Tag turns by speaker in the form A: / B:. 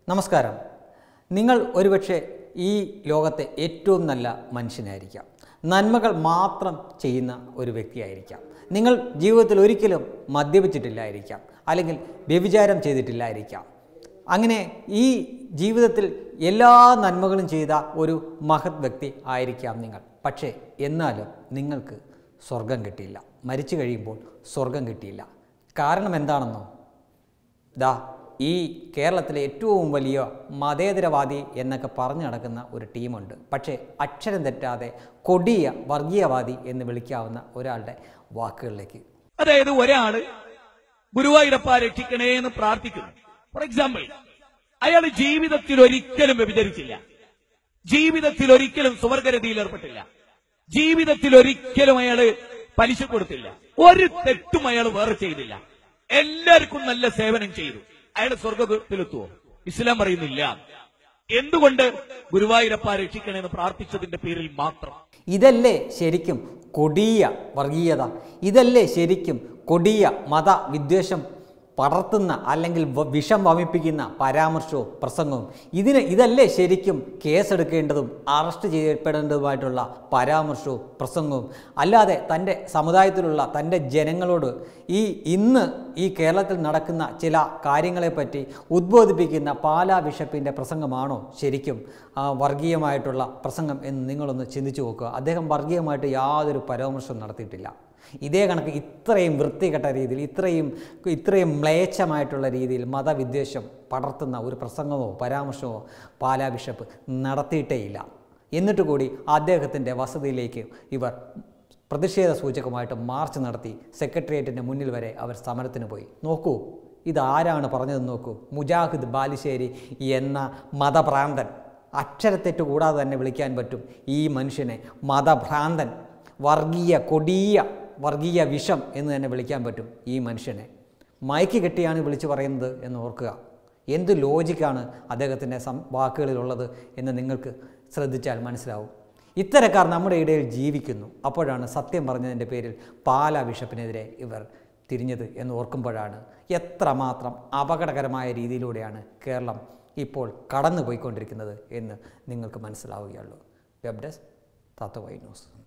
A: നമസ്കാരം നിങ്ങൾ ഒരുപക്ഷെ ഈ ലോകത്തെ ഏറ്റവും നല്ല മനുഷ്യനായിരിക്കാം നന്മകൾ മാത്രം ചെയ്യുന്ന ഒരു വ്യക്തിയായിരിക്കാം നിങ്ങൾ ജീവിതത്തിൽ ഒരിക്കലും മദ്യപിച്ചിട്ടില്ലായിരിക്കാം അല്ലെങ്കിൽ വ്യഭിചാരം ചെയ്തിട്ടില്ലായിരിക്കാം അങ്ങനെ ഈ ജീവിതത്തിൽ എല്ലാ നന്മകളും ചെയ്ത ഒരു മഹത് വ്യക്തി ആയിരിക്കാം നിങ്ങൾ പക്ഷേ എന്നാലും നിങ്ങൾക്ക് സ്വർഗം കിട്ടിയില്ല മരിച്ചു കഴിയുമ്പോൾ സ്വർഗം കിട്ടിയില്ല കാരണം എന്താണെന്നോ ദാ ഈ കേരളത്തിലെ ഏറ്റവും വലിയ മതേതരവാദി എന്നൊക്കെ പറഞ്ഞു നടക്കുന്ന ഒരു ടീമുണ്ട് പക്ഷേ അക്ഷരം തെറ്റാതെ കൊടിയ വർഗീയവാദി എന്ന് വിളിക്കാവുന്ന ഒരാളുടെ വാക്കുകളിലേക്ക്
B: അതായത് ഒരാള് ഗുരുവായൂരപ്പ രക്ഷിക്കണേ എന്ന് പ്രാർത്ഥിക്കുന്നു ഫോർ എക്സാമ്പിൾ അയാൾ ജീവിതത്തിൽ ഒരിക്കലും വ്യഭിചരിച്ചില്ല ജീവിതത്തിൽ ഒരിക്കലും സുവർഗരതിയിൽ ഏർപ്പെട്ടില്ല ജീവിതത്തിൽ ഒരിക്കലും അയാള് പലിശ കൊടുത്തില്ല ഒരു തെറ്റും അയാൾ വേറെ ചെയ്തില്ല എല്ലാവർക്കും നല്ല സേവനം ചെയ്തു അയാൾ സ്വർഗത്തിലെത്തുവോ ഇസ്ലാം പറയുന്നില്ല എന്തുകൊണ്ട് ഗുരുവായൂരപ്പ രക്ഷിക്കണേ എന്ന് പ്രാർത്ഥിച്ചതിന്റെ പേരിൽ മാത്രം
A: ഇതല്ലേ ശരിക്കും കൊടിയ വർഗീയത ഇതല്ലേ ശരിക്കും കൊടിയ മത വിദ്വേഷം പടർത്തുന്ന അല്ലെങ്കിൽ വ- വിഷം വമിപ്പിക്കുന്ന പരാമർശവും പ്രസംഗവും ഇതിന് ഇതല്ലേ ശരിക്കും കേസെടുക്കേണ്ടതും അറസ്റ്റ് ചെയ്യപ്പെടേണ്ടതുമായിട്ടുള്ള പരാമർശവും പ്രസംഗവും അല്ലാതെ തൻ്റെ സമുദായത്തിലുള്ള തൻ്റെ ജനങ്ങളോട് ഈ ഇന്ന് ഈ കേരളത്തിൽ നടക്കുന്ന ചില കാര്യങ്ങളെപ്പറ്റി ഉദ്ബോധിപ്പിക്കുന്ന പാലാ ബിഷപ്പിൻ്റെ പ്രസംഗമാണോ ശരിക്കും ആ, വർഗീയമായിട്ടുള്ള പ്രസംഗം എന്ന് നിങ്ങളൊന്ന് ചിന്തിച്ചു നോക്കുക അദ്ദേഹം വർഗീയമായിട്ട് യാതൊരു പരാമർശവും നടത്തിയിട്ടില്ല ഇതേ കണക്ക് ഇത്രയും വൃത്തികെട്ട രീതിയിൽ ഇത്രയും ഇത്രയും മ്ലേച്ഛമായിട്ടുള്ള രീതിയിൽ മതവിദ്വേഷം പടർത്തുന്ന ഒരു പ്രസംഗമോ പരാമർശമോ പാലാ ബിഷപ്പ് നടത്തിയിട്ടേയില്ല എന്നിട്ട് കൂടി അദ്ദേഹത്തിൻ്റെ വസതിയിലേക്ക് ഇവർ പ്രതിഷേധ സൂചകമായിട്ട് മാർച്ച് നടത്തി സെക്രട്ടേറിയറ്റിൻ്റെ മുന്നിൽ വരെ അവർ സമരത്തിന് പോയി നോക്കൂ ഇതാരാണ് പറഞ്ഞതെന്ന് നോക്കൂ മുജാഹിദ് ബാലുശ്ശേരി എന്ന മതഭ്രാന്തൻ അക്ഷരത്തെറ്റ് കൂടാതെ തന്നെ വിളിക്കാൻ പറ്റും ഈ മനുഷ്യനെ മതഭ്രാന്തൻ വർഗീയ കൊടിയ വർഗീയ വിഷം എന്ന് തന്നെ വിളിക്കാൻ പറ്റും ഈ മനുഷ്യനെ മയക്ക് കെട്ടിയാണ് വിളിച്ചു പറയുന്നത് എന്ന് ഓർക്കുക എന്ത് ലോജിക്കാണ് അദ്ദേഹത്തിൻ്റെ സം വാക്കുകളിലുള്ളത് എന്ന് നിങ്ങൾക്ക് ശ്രദ്ധിച്ചാൽ മനസ്സിലാവും ഇത്തരക്കാർ നമ്മുടെ ഇടയിൽ ജീവിക്കുന്നു അപ്പോഴാണ് സത്യം പറഞ്ഞതിൻ്റെ പേരിൽ പാലാ ബിഷപ്പിനെതിരെ ഇവർ തിരിഞ്ഞത് എന്ന് ഓർക്കുമ്പോഴാണ് എത്രമാത്രം അപകടകരമായ രീതിയിലൂടെയാണ് കേരളം ഇപ്പോൾ കടന്നു പോയിക്കൊണ്ടിരിക്കുന്നത് എന്ന് നിങ്ങൾക്ക് മനസ്സിലാവുകയുള്ളൂ web desk Tatwamayi news